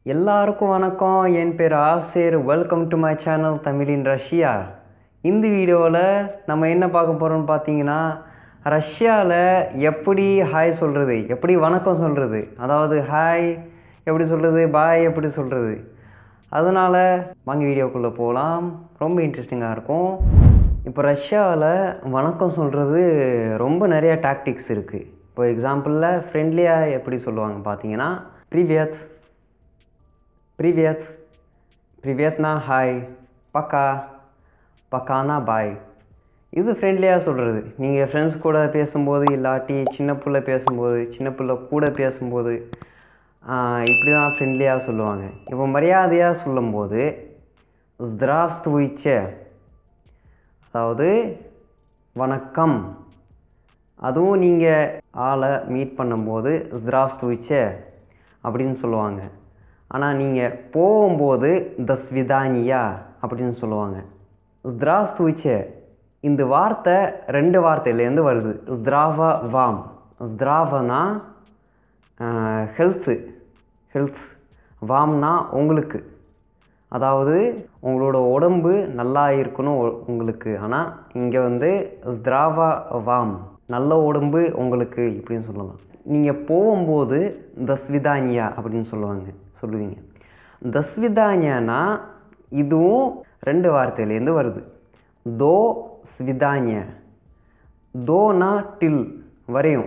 எல்லாருக்கும் வணக்கம் என் பேர் Asir welcome to my channel Tamil in Russia இந்த வீடியோவில் நம்ம என்ன பார்க்க போகிறோம்னு பார்த்தீங்கன்னா ரஷ்யாவில் எப்படி ஹாய் சொல்கிறது எப்படி வணக்கம் சொல்கிறது அதாவது ஹாய் எப்படி சொல்கிறது பாய் எப்படி சொல்கிறது அதனால் வாங்க வீடியோக்குள்ளே போகலாம் ரொம்ப இன்ட்ரெஸ்டிங்காக இருக்கும் இப்போ ரஷ்யாவில் வணக்கம் சொல்கிறது ரொம்ப நிறைய டாக்டிக்ஸ் இருக்குது இப்போ எக்ஸாம்பிளில் ஃப்ரெண்ட்லியாக எப்படி சொல்லுவாங்க பார்த்தீங்கன்னா ப்ரீவியத் ப்ரீவியத் ப்ரீவியத்னா ஹாய் பக்கா பக்கானா பாய் இது ஃப்ரெண்ட்லியாக சொல்கிறது நீங்கள் ஃப்ரெண்ட்ஸ் கூட பேசும்போது இல்லாட்டி சின்ன பிள்ளை பேசும்போது சின்ன பிள்ளை கூட பேசும்போது இப்படி தான் ஃப்ரெண்ட்லியாக சொல்லுவாங்க இப்போ மரியாதையாக சொல்லும்போது zdravствуйте அதாவது வணக்கம் அதுவும் நீங்கள் ஆளை மீட் பண்ணும்போது zdravствуйте அப்படின்னு சொல்லுவாங்க ஆனால் நீங்கள் போகும்போது த ஸ்விதானியா அப்படின்னு சொல்லுவாங்க zdravствуйте இந்த வார்த்தை ரெண்டு வார்த்தையிலேருந்து வருது zdrava வாம் zdravனா ஹெல்த்து ஹெல்த் வாம்னா உங்களுக்கு அதாவது உங்களோட உடம்பு நல்லா இருக்கணும் உ- உங்களுக்கு ஆனால் இங்கே வந்து zdrava வாம் நல்ல உடம்பு உங்களுக்கு இப்படின்னு சொல்லலாம் நீங்கள் போகும்போது தஸ்விதானியா அப்படின்னு சொல்லுவாங்க சொல்லுவீங்க தஸ்விதானியானா இதுவும் ரெண்டு வார்த்தையிலேருந்து வருது தோ ஸ்விதானிய தோனா டில் வரையும்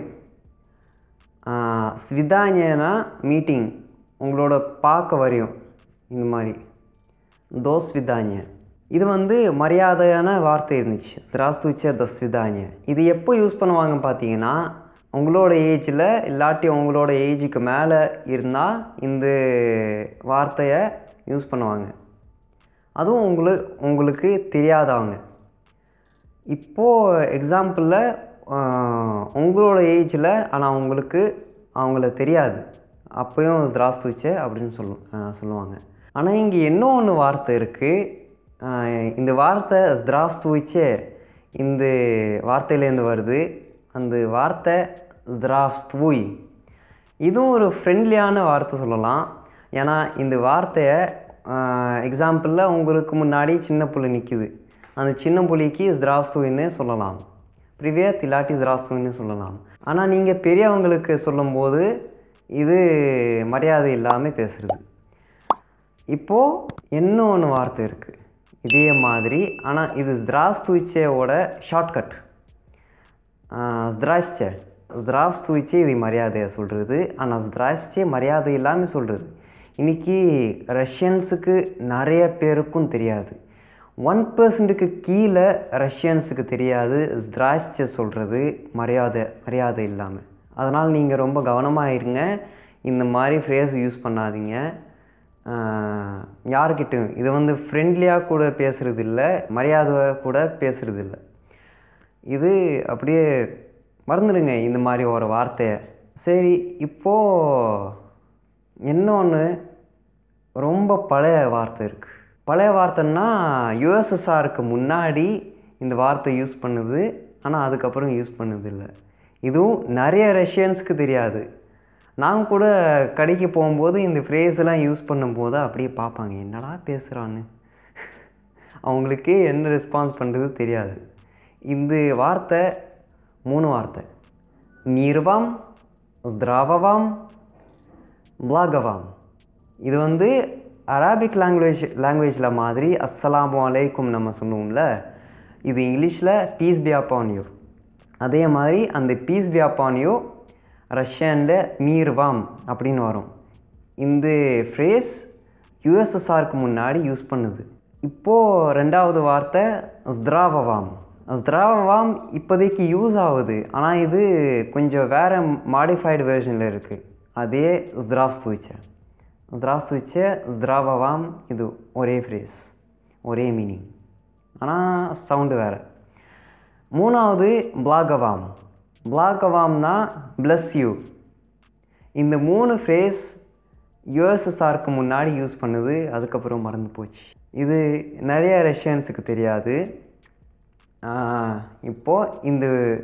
ஸ்விதானியனா மீட்டிங் உங்களோட பார்க்க வரையும் இந்த மாதிரி தோ ஸ்விதானிய இது வந்து மரியாதையான வார்த்தை இருந்துச்சு ஸ்திராஸ்துச்ச த ஸ்விதானிய இது எப்போ யூஸ் பண்ணுவாங்க பார்த்தீங்கன்னா உங்களோட ஏஜில் இல்லாட்டி உங்களோட ஏஜுக்கு மேலே இருந்தால் இந்த வார்த்தையை யூஸ் பண்ணுவாங்க அதுவும் உங்களுக்கு உங்களுக்கு தெரியாதவங்க இப்போது எக்ஸாம்பிளில் உங்களோட ஏஜில் ஆனால் உங்களுக்கு அவங்கள தெரியாது அப்போயும் திராஸ்துச்சே அப்படின்னு சொல்லு ஆஹ் சொல்லுவாங்க ஆனால் இங்கே இன்னொன்று வார்த்தை இருக்குது இந்த வார்த்தை திராஸ்துச்சே இந்த வார்த்தையிலேருந்து வருது அந்த வார்த்தை திராஸ்துய் இதுவும் ஒரு ஃப்ரெண்ட்லியான வார்த்தை சொல்லலாம் ஏன்னா இந்த வார்த்தையை எக்ஸாம்பிளில் உங்களுக்கு முன்னாடி சின்ன புள்ளி நிற்குது அந்த சின்ன புள்ளிக்கு zdravствуйன்னு சொல்லலாம் ப்ரிவியத் இல்லாட்டி zdravствуйன்னு சொல்லலாம் ஆனால் நீங்கள் பெரியவங்களுக்கு சொல்லும்போது இது மரியாதை இல்லாமல் பேசுகிறது இப்போது இன்னொன்று வார்த்தை இருக்குது இதே மாதிரி ஆனால் இது zdravствуйчеவோட ஷார்ட்கட் zdravствуйте zdravствуйте இது மரியாதையை சொல்கிறது ஆனால் zdravствуйте மரியாதை இல்லாமல் சொல்கிறது இன்றைக்கி ரஷ்யன்ஸுக்கு நிறைய பேருக்கும் தெரியாது ஒன் பர்சன்ட்டுக்கு கீழே ரஷ்யன்ஸுக்கு தெரியாது zdravствуйте சொல்கிறது மரியாதை மரியாதை இல்லாமல் அதனால் நீங்கள் ரொம்ப கவனமாக இருங்க இந்த மாதிரி ஃப்ரேஸ் யூஸ் பண்ணாதீங்க ஆஹ் யாருக்கிட்டையும் இது வந்து ஃப்ரெண்ட்லியாக கூட பேசுகிறது இல்லை மரியாதை கூட பேசுகிறது இல்லை இது அப்படியே மறந்துடுங்க இந்த மாதிரி ஒரு வார்த்தையை சரி இப்போது இன்னொன்று ரொம்ப பழைய வார்த்தை இருக்குது பழைய வார்த்தைன்னா யுஎஸ்எஸ்ஆருக்கு முன்னாடி இந்த வார்த்தை யூஸ் பண்ணுது ஆனால் அதுக்கப்புறம் யூஸ் பண்ணது இல்லை இதுவும் நிறைய ரஷ்யன்ஸ்க்கு தெரியாது நான் கூட கடைக்கு போகும்போது இந்த phrase எல்லாம் யூஸ் பண்ணும்போது அப்படியே பார்ப்பாங்க என்னடா பேசுகிறான்னு அவங்களுக்கு என்ன ரெஸ்பான்ஸ் பண்ணுறது தெரியாது இந்த வார்த்தை மூணு வார்த்தை நீர்வாம் zdravவாம் பிளாகவாம் இது வந்து அரபிக் லாங்குவேஜ் லாங்குவேஜில் மாதிரி அஸ்ஸலாமு அலைக்கும் நம்ம சொல்லுவோம்ல இது இங்கிலீஷில் பீஸ் பி அப்பான் யூ அதே மாதிரி அந்த பீஸ் பி அப்பான் யூ ரஷ்யனில் மீர்வாம் அப்படின்னு வரும் இந்த ஃப்ரேஸ் யுஎஸ்எஸ்ஆருக்கு முன்னாடி யூஸ் பண்ணுது இப்போது ரெண்டாவது வார்த்தை zdravவாம் zdravவாம் இப்போதைக்கு யூஸ் ஆகுது ஆனால் இது கொஞ்சம் வேறு மாடிஃபைடு வெர்ஷனில் இருக்குது அதே zdravствуйте zdravствуйте zdravவாம் இது ஒரே ஃப்ரேஸ் ஒரே மீனிங் ஆனால் சவுண்டு வேறு மூணாவது பிளாகவாம் பிளாகவாம்னா bless யூ இந்த மூணு ஃப்ரேஸ் யுஎஸ்எஸ்ஆருக்கு முன்னாடி யூஸ் பண்ணுது அதுக்கப்புறம் மறந்து போச்சு இது நிறைய ரஷ்யன்ஸுக்கு தெரியாது ஆஹ் இப்போ இந்த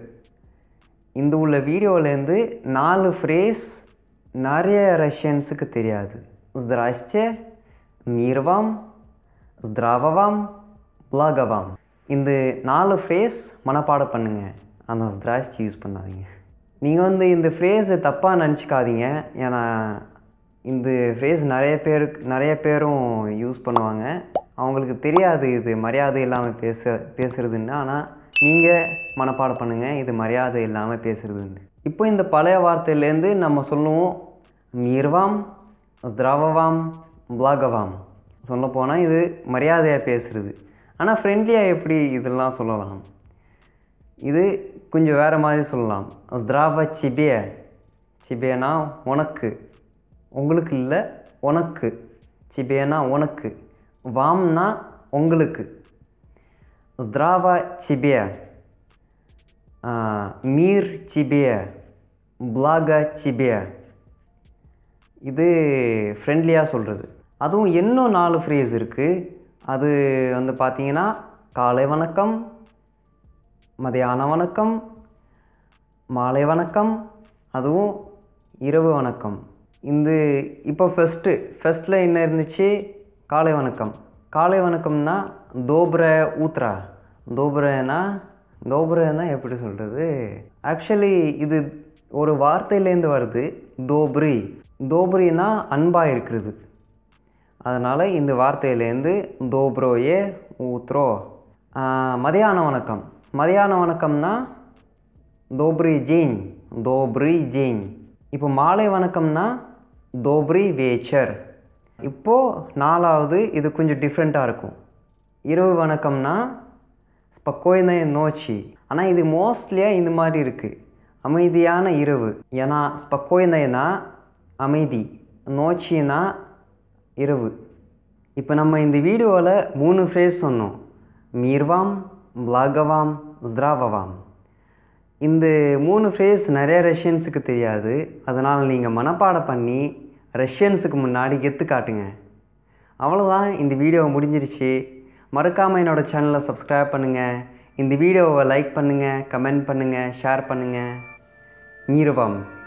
இந்த உள்ள வீடியோலேருந்து நாலு ஃப்ரேஸ் நிறைய ரஷ்யன்ஸுக்கு தெரியாது Здрасте, мир вам, здраво вам, благо вам. இந்த நாலு ஃப்ரேஸ் மனப்பாடம் பண்ணுங்க ஆனால் zdrasте யூஸ் பண்ணாதீங்க நீங்கள் வந்து இந்த ஃப்ரேஸை தப்பாக நினச்சிக்காதீங்க ஏன்னா இந்த ஃப்ரேஸ் நிறைய பேருக்கு நிறைய பேரும் யூஸ் பண்ணுவாங்க அவங்களுக்கு தெரியாது இது மரியாதை இல்லாமல் பேச பேசுகிறதுன்னு ஆனால் நீங்கள் மனப்பாடம் பண்ணுங்கள் இது மரியாதை இல்லாமல் பேசுகிறதுன்னு இப்போ இந்த பழைய வார்த்தையிலேருந்து நம்ம சொல்லுவோம் மீர்வாம் zdravovám благовám சொல்ல போனால் இது மரியாதையாக பேசுகிறது ஆனால் ஃப்ரெண்ட்லியாக எப்படி இதெல்லாம் சொல்லலாம் இது கொஞ்சம் வேறு மாதிரி சொல்லலாம் zdrava тебе சிபேனா உனக்கு உங்களுக்கு இல்லை உனக்கு சிபேனா உனக்கு வாம்னா உங்களுக்கு zdrava тебе мир тебе благо тебе இது ஃப்ரெண்ட்லியாக சொல்கிறது அதுவும் இன்னும் நாலு ஃப்ரேஸ் இருக்குது அது வந்து பார்த்தீங்கன்னா காலை வணக்கம் மதியான வணக்கம் மாலை வணக்கம் அதுவும் இரவு வணக்கம் இந்த இப்போ ஃபஸ்ட்டு ஃபஸ்ட்டில் என்ன இருந்துச்சு காலை வணக்கம் காலை வணக்கம்னா தோப்ர ஊத்ரா தோப்ரனா தோப்ரனா எப்படி சொல்கிறது ஆக்சுவலி இது ஒரு வார்த்தையிலேருந்து வருது தோப்ரி தோப்ரினா அன்பாக இருக்கிறது அதனால் இந்த வார்த்தையிலேருந்து தோப்ரோயே ஊத்ரோ மதியான வணக்கம் மதியான வணக்கம்னா தோப்ரி ஜெயின் தோப்ரி ஜெயின் இப்போ மாலை வணக்கம்னா தோப்ரி வேச்சர் இப்போது நாலாவது இது கொஞ்சம் டிஃப்ரெண்ட்டாக இருக்கும் இரவு வணக்கம்னா ஸ்பக்கோயின நோச்சி ஆனால் இது மோஸ்ட்லியாக இந்த மாதிரி இருக்குது அமைதியான இரவு ஏன்னா ஸ்பக்கோயினா அமைதி நோச்சினா இரவு இப்போ நம்ம இந்த வீடியோவில் மூணு ஃப்ரேஸ் சொன்னோம் மீர்வாம் பிளாகவாம் zdravovám இந்த மூணு ஃப்ரேஸ் நிறைய ரஷ்யன்ஸுக்கு தெரியாது அதனால் நீங்கள் மனப்பாடம் பண்ணி ரஷ்யன்ஸுக்கு முன்னாடி கெத்து காட்டுங்க அவ்வளோதான் இந்த வீடியோ முடிஞ்சிருச்சு மறக்காமல் என்னோடய சேனலை சப்ஸ்கிரைப் பண்ணுங்கள் இந்த வீடியோவை லைக் பண்ணுங்கள் கமெண்ட் பண்ணுங்கள் ஷேர் பண்ணுங்கள் மீர்வாம்